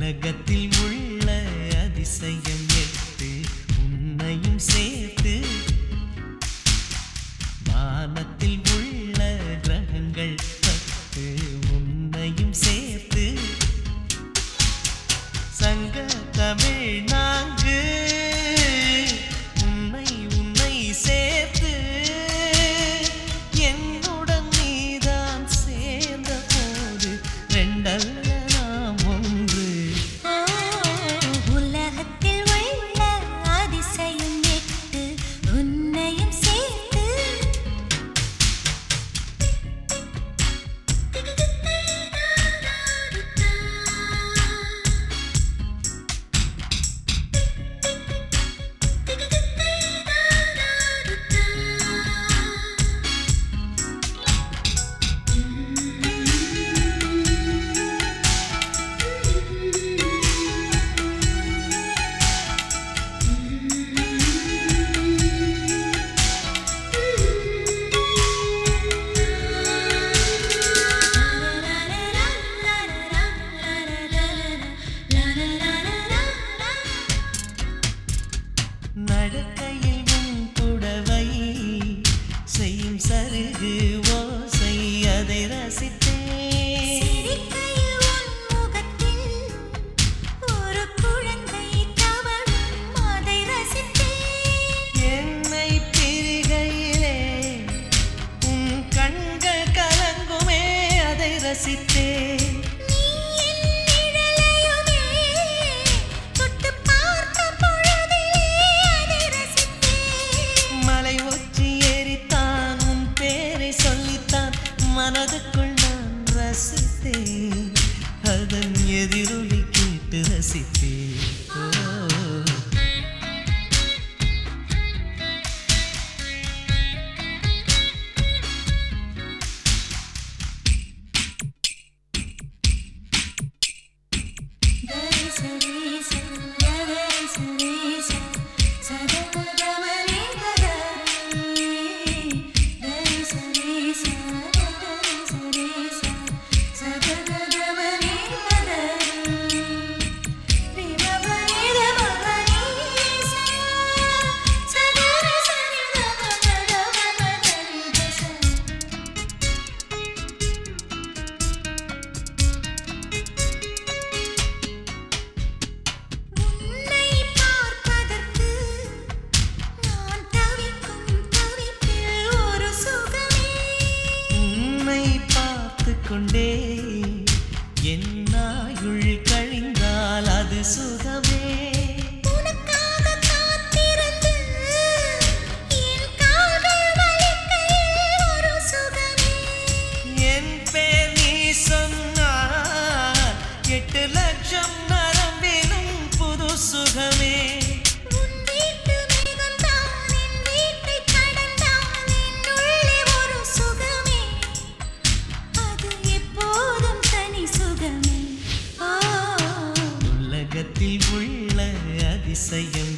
உலகத்தில் உள்ள அதிசயம் எட்டு உன்னையும் சேர்த்து வானத்தில் உள்ள கிரகங்கள் பத்து உன்னையும் சேர்த்து சங்க தமிழ் நான்கு உன்னை உன்னை சேர்த்து என்னுடன் நீதான் சேர்ந்த போது ரெண்டல்ல நாம் ஒன்று உலகத்தில் உள்ள அதிசயம் எட்டு உன்னையும் சேர்த்து நடக்கையில் உன் புடவை செய்யும் சருகு ஓசை அதை ரசித்தேன் சிரிக்கையில் உன் முகத்தில் ஒரு குழந்தை தவழும் அதை ரசித்தேன் என்னை பிரிகையிலே உன் கண்கள் கலங்குமே அதை ரசித்தேன் நீ என் நிழலையுமே தொட்டுப் பார்த்த பொழுதிலே அதை ரசித்தேன் மலை உச்சி ஏறித்தான் உன் பேரை சொல்லித்தான் மனதுக்குள் நான் ரசித்தேன் அதன் எதிரொலி கேட்டு ரசித்தேன் ஓ உன்னை பார்ப்பதற்கு நான் தவிக்கும் தவிப்பில் ஒரு சுகமே உன்னை பார்த்து கொண்டே என் நாயுள் கழிந்தால் அது சுகமே உனக்காக காத்திருந்து என் கால்கள் வலிக்கையில் ஒரு சுகமே என் பேர் நீ சொன்னால் எட்டு லட்சம் நரம்பினும் புது சுகமே உன் வீட்டு மேகம்தான் என் வீட்டைக் கடந்தால் என்னுள்ளே ஒரு சுகமே அது எப்போதும் தனி சுகமே ஓ உலகத்தில் உள்ள அதிசயம்